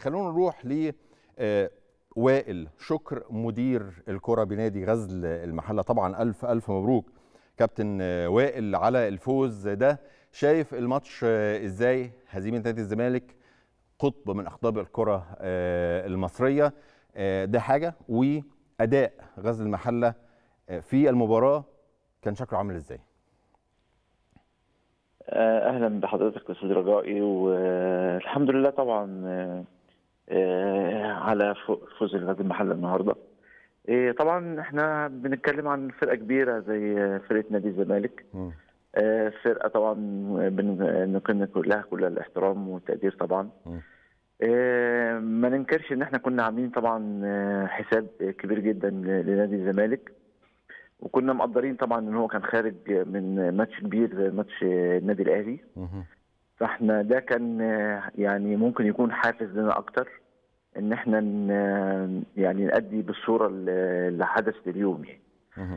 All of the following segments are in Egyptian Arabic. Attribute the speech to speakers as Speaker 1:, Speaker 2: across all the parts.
Speaker 1: خلونا نروح ل آه، وائل شكر مدير الكرة بنادي غزل المحلة طبعا ألف ألف مبروك كابتن آه، وائل على الفوز ده شايف الماتش آه، ازاي هزيمة نادي الزمالك قطب من أقطاب الكرة آه، المصرية آه، ده حاجة وأداء غزل المحلة آه، في المباراة كان شكله عامل ازاي؟
Speaker 2: آه، اهلا بحضرتك استاذ رجائي والحمد لله طبعا آه، آه، على فو- فوز الغزل المحله النهارده آه، طبعا احنا بنتكلم عن فرقه كبيره زي آه، فرقه نادي الزمالك
Speaker 1: مم.
Speaker 2: آه، فرقه طبعا بنقن كلها كل الاحترام والتقدير طبعا
Speaker 1: مم.
Speaker 2: آه، ما ننكرش ان احنا كنا عاملين طبعا آه، حساب كبير جدا ل- لنادي الزمالك وكنا مقدرين طبعا ان هو كان خارج من ماتش كبير زي ماتش آه، النادي الاهلي
Speaker 1: مهم.
Speaker 2: فاحنا ده كان آه، يعني ممكن يكون حافز لنا اكتر ان احنا ن- يعني نأدي بالصوره اللي اللي حدثت اليوم يعني.
Speaker 1: مهم.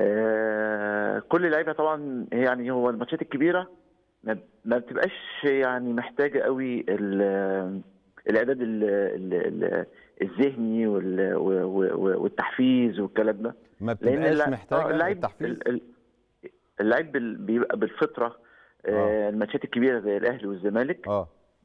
Speaker 2: آه، كل اللعيبه طبعا يعني هو الماتشات الكبيره ما ما بتبقاش يعني محتاجه قوي ال- الاعداد ال- ال- ال- الذهني وال- و- و- والتحفيز والكلام ده
Speaker 1: ما
Speaker 2: لان
Speaker 1: بتبقاش
Speaker 2: الل- آه،
Speaker 1: محتاجة
Speaker 2: اللعيب
Speaker 1: التحفيز
Speaker 2: ال- ال- اللعيب بال- بيبقى بالفطره آه، الماتشات الكبيره زي الاهلي والزمالك
Speaker 1: اه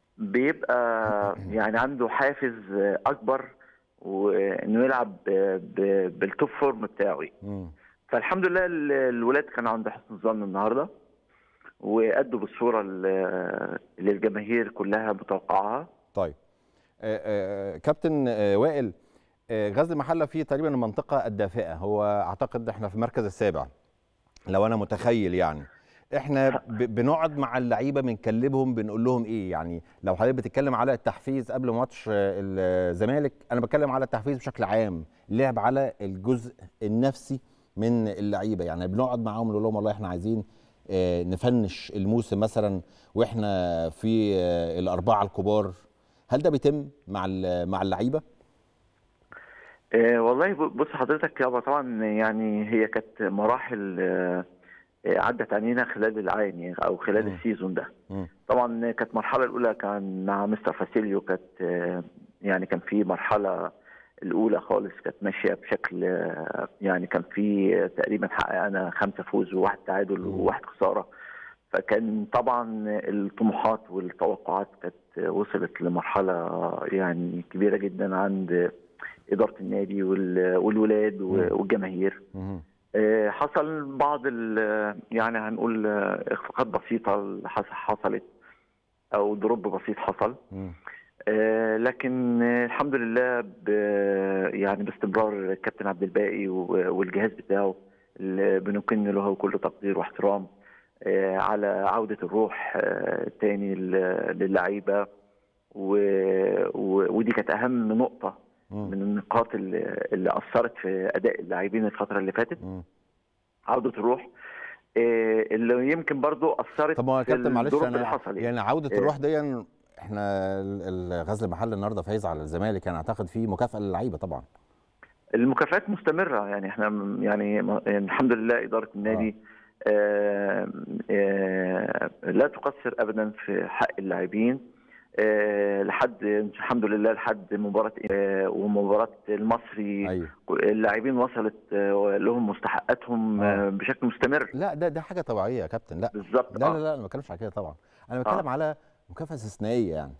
Speaker 2: بيبقى يعني عنده حافز آه، اكبر وانه يلعب ب- ب- بالتوب فورم بتاعه
Speaker 1: مم.
Speaker 2: فالحمد لله ال- الولاد كانوا عند حسن الظن النهارده وادوا بالصوره ال- اللي الجماهير كلها متوقعاها
Speaker 1: طيب آه، آه، كابتن آه، وائل آه، غزل المحله فيه تقريبا المنطقه الدافئه هو اعتقد احنا في المركز السابع لو انا متخيل يعني احنا ب- بنقعد مع اللعيبه بنكلمهم بنقول لهم ايه يعني لو حضرتك بتتكلم على التحفيز قبل ماتش آه، الزمالك انا بتكلم على التحفيز بشكل عام اللعب على الجزء النفسي من اللعيبه يعني بنقعد معاهم نقول لهم والله احنا عايزين آه، نفنش الموسم مثلا واحنا في آه، الاربعه الكبار هل ده بيتم مع ال- مع اللعيبه
Speaker 2: آه، والله ب- بص حضرتك يابا طبعا يعني هي كانت مراحل آه، آه، عدت علينا خلال العام يعني او خلال
Speaker 1: مم.
Speaker 2: السيزون ده
Speaker 1: مم.
Speaker 2: طبعا كانت المرحله الاولى كان مع مستر فاسيليو كانت آه، يعني كان في مرحله الاولى خالص كانت ماشيه بشكل آه، يعني كان في آه، تقريبا حققنا خمسه فوز وواحد تعادل
Speaker 1: مم.
Speaker 2: وواحد خساره فكان طبعا الطموحات والتوقعات كانت وصلت لمرحله يعني كبيره جدا عند اداره النادي وال- والولاد
Speaker 1: مم.
Speaker 2: والجماهير
Speaker 1: مم.
Speaker 2: آه، حصل بعض ال- يعني هنقول آه، اخفاقات بسيطه حص- حصلت او دروب بسيط حصل
Speaker 1: مم.
Speaker 2: آه، لكن آه، الحمد لله ب يعني باستمرار الكابتن عبد الباقي و- والجهاز بتاعه اللي بنكن له كل تقدير واحترام آه، على عودة الروح آه، تاني ل- للعيبة و- و- ودي كانت أهم نقطة
Speaker 1: مم.
Speaker 2: من النقاط اللي اللي أثرت في أداء اللاعبين الفترة اللي فاتت
Speaker 1: مم.
Speaker 2: عودة الروح آه، اللي يمكن برضو أثرت
Speaker 1: طب ما هو
Speaker 2: في
Speaker 1: يا كابتن معلش
Speaker 2: الدروب اللي
Speaker 1: انا
Speaker 2: حصل
Speaker 1: يعني عوده
Speaker 2: إيه؟
Speaker 1: الروح دي احنا ال- ال- غزل المحل النهارده فايز على الزمالك انا اعتقد في مكافاه للعيبه طبعا
Speaker 2: المكافآت مستمرة يعني احنا م- يعني م- يعني الحمد لله إدارة النادي آه آه لا تقصر أبدا في حق اللاعبين آه لحد الحمد لله لحد مباراة آه ومباراة المصري
Speaker 1: ايوه
Speaker 2: اللاعبين وصلت آه لهم مستحقاتهم
Speaker 1: آه.
Speaker 2: آه بشكل مستمر
Speaker 1: لا ده ده حاجه طبيعيه يا كابتن لا
Speaker 2: بالظبط
Speaker 1: لا
Speaker 2: آه.
Speaker 1: لا لا انا ما بتكلمش على كده طبعا انا بتكلم على مكافاه استثنائيه يعني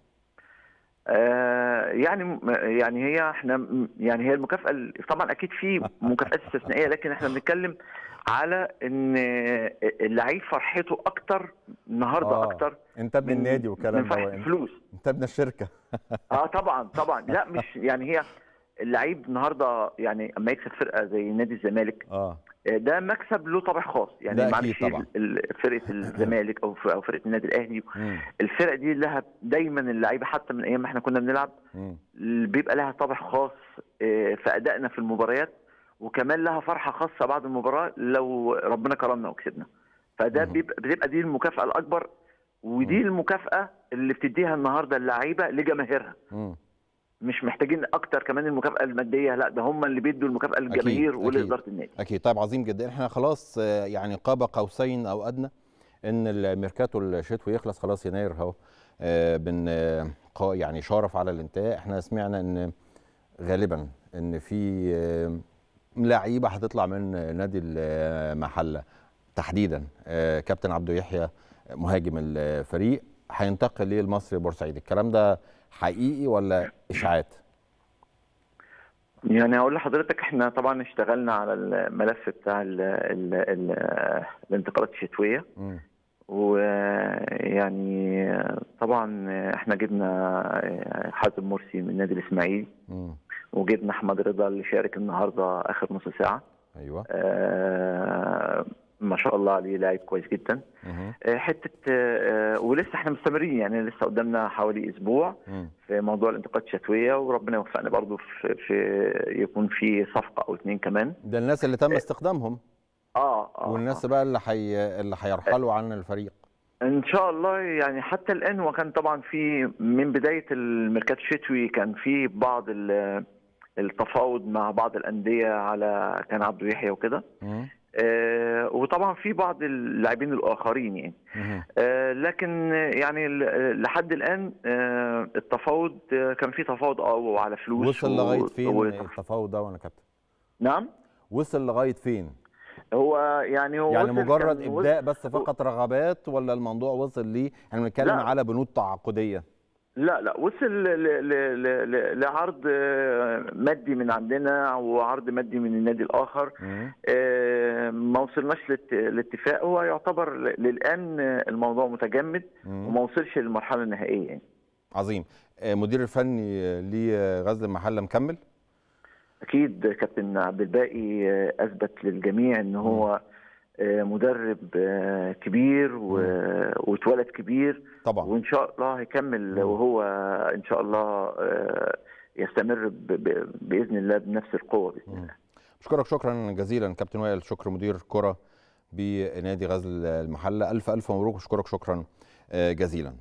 Speaker 2: آه، يعني يعني هي احنا م- يعني هي المكافاه ال- طبعا اكيد في مكافآت استثنائيه لكن احنا بنتكلم على ان اللعيب فرحته اكتر النهارده
Speaker 1: آه.
Speaker 2: اكتر
Speaker 1: انت ابن
Speaker 2: من-
Speaker 1: النادي
Speaker 2: من
Speaker 1: والكلام
Speaker 2: فرحه
Speaker 1: ده
Speaker 2: الفلوس
Speaker 1: انت ابن الشركه
Speaker 2: اه طبعا طبعا لا مش يعني هي اللعيب النهارده يعني اما يكسب فرقه زي نادي الزمالك
Speaker 1: اه
Speaker 2: آه، ده مكسب له طابع خاص يعني
Speaker 1: ده أكيد
Speaker 2: معلش
Speaker 1: طبعا.
Speaker 2: ال- فرقه الزمالك او ف- او فرقه النادي الاهلي
Speaker 1: مم.
Speaker 2: الفرق دي لها دايما اللعيبه حتى من ايام ما احنا كنا بنلعب
Speaker 1: مم.
Speaker 2: بيبقى لها طابع خاص آه، في ادائنا في المباريات وكمان لها فرحه خاصه بعد المباراه لو ربنا كرمنا وكسبنا فده
Speaker 1: مم.
Speaker 2: بيبقى بتبقى دي المكافاه الاكبر ودي المكافاه اللي بتديها النهارده اللعيبه لجماهيرها
Speaker 1: مم.
Speaker 2: مش محتاجين اكتر كمان المكافاه الماديه لا ده هم اللي بيدوا المكافاه للجماهير
Speaker 1: أكيد.
Speaker 2: ولاداره النادي
Speaker 1: اكيد طيب عظيم جدا احنا خلاص آه، يعني قاب قوسين او ادنى ان الميركاتو الشتوي يخلص خلاص يناير اهو آه، بن آه، قا- يعني شارف على الانتهاء احنا سمعنا ان غالبا ان في آه، لعيبه هتطلع من آه، نادي المحله تحديدا آه، كابتن عبده يحيى مهاجم الفريق هينتقل للمصري بورسعيد الكلام ده حقيقي ولا اشاعات
Speaker 2: يعني اقول لحضرتك احنا طبعا اشتغلنا على الملف بتاع ال ال ال الانتقالات الشتويه
Speaker 1: مم.
Speaker 2: ويعني طبعا احنا جبنا حازم مرسي من نادي الاسماعيلي
Speaker 1: مم.
Speaker 2: وجبنا احمد رضا اللي شارك النهارده اخر نص ساعه
Speaker 1: ايوه
Speaker 2: آه، ما شاء الله عليه لاعب كويس جدا
Speaker 1: مهم.
Speaker 2: آه، حته آه، ولسه احنا مستمرين يعني لسه قدامنا حوالي اسبوع
Speaker 1: مم.
Speaker 2: في موضوع الانتقالات الشتويه وربنا يوفقنا برضو في, في يكون في صفقه او اتنين كمان
Speaker 1: ده الناس اللي تم استخدامهم
Speaker 2: اه اه
Speaker 1: والناس
Speaker 2: آه.
Speaker 1: بقى اللي حي... اللي هيرحلوا عن الفريق
Speaker 2: ان شاء الله يعني حتى الان وكان طبعا في من بدايه الميركات الشتوي كان في بعض ال- التفاوض مع بعض الانديه على كان عبده يحيى وكده
Speaker 1: مم.
Speaker 2: آه وطبعا في بعض اللاعبين الاخرين يعني
Speaker 1: مهم.
Speaker 2: آه لكن يعني ل- لحد الان آه التفاوض آه، كان في تفاوض اه على فلوس
Speaker 1: وصل
Speaker 2: و-
Speaker 1: لغايه فين
Speaker 2: و-
Speaker 1: التفاوض ده وانا كابتن
Speaker 2: نعم
Speaker 1: وصل لغايه فين
Speaker 2: هو يعني هو
Speaker 1: يعني
Speaker 2: وصل
Speaker 1: مجرد
Speaker 2: كان
Speaker 1: ابداء بس فقط رغبات ولا الموضوع وصل ليه احنا بنتكلم
Speaker 2: لا.
Speaker 1: على بنود تعاقديه
Speaker 2: لا لا وصل ل- ل- ل- ل- لعرض آه، مادي من عندنا وعرض مادي من النادي الاخر
Speaker 1: مم.
Speaker 2: آه، ما وصلناش لات- لاتفاق هو يعتبر ل- للان آه، الموضوع متجمد
Speaker 1: مم.
Speaker 2: وما وصلش للمرحله النهائيه يعني.
Speaker 1: عظيم آه، مدير الفني لغزل المحله مكمل
Speaker 2: اكيد كابتن عبد الباقي آه، اثبت للجميع ان هو آه، مدرب آه، كبير و- واتولد كبير
Speaker 1: طبعا
Speaker 2: وان شاء الله هيكمل
Speaker 1: مم.
Speaker 2: وهو ان شاء الله آه، يستمر ب- ب- باذن الله بنفس القوه باذن
Speaker 1: مم.
Speaker 2: الله
Speaker 1: بشكرك شكرا جزيلا كابتن وائل شكر مدير كره بنادي غزل المحله الف الف مبروك واشكرك شكرا آه، جزيلا